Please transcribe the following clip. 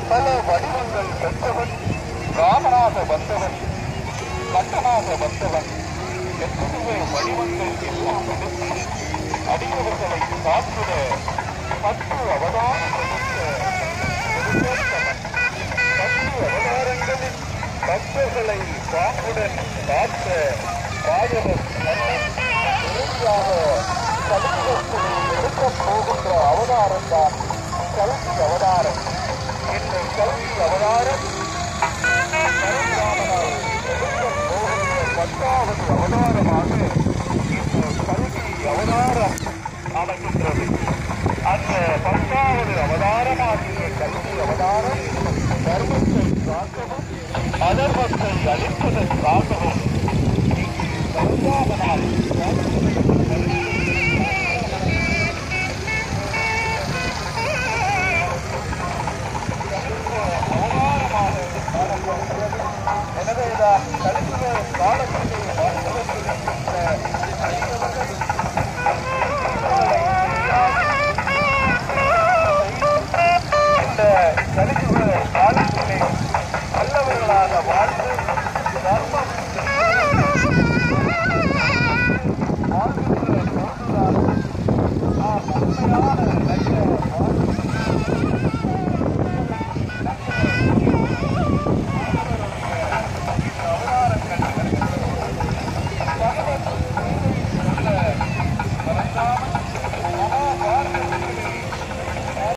பல வடிவங்கள் பெற்றவன் ராமனாக வந்தவன் கட்டனாக வந்தவன் எத்தனையோ வடிவங்கள் எல்லாம் எடுத்து அடியவர்களை காத்திட பத்து அவதாரம் எடுத்த பெருந்தோற்றவன். பத்து அவதாரங்களில் பக்தர்களை பாம்புடன் காத்த பாயவர் மன்னன் இறுதியாக கலியுகத்தில் எடுக்கப் போகின்ற அவதாரம் தான் கல்வி அவதாரம் இந்த கல்வி அவதாரம் பரந்தாமனால் எடுக்கப் போகின்ற பத்தாவது அவதாரமாக இந்த கல்வி அவதாரம் அமைகின்றது அந்த பத்தாவது அவதாரமாகிய கல்வி அவதாரம் தர்மத்தை காக்கவும் அதர்மத்தை அழிப்பதற்காகவும் இங்கே பரந்தாமனால் அவதாரமாக காணப்படுகிறது எனவேதான் கலியுக காலத்திலே வாழ்ந்திருக்கின்ற இந்த கலியுக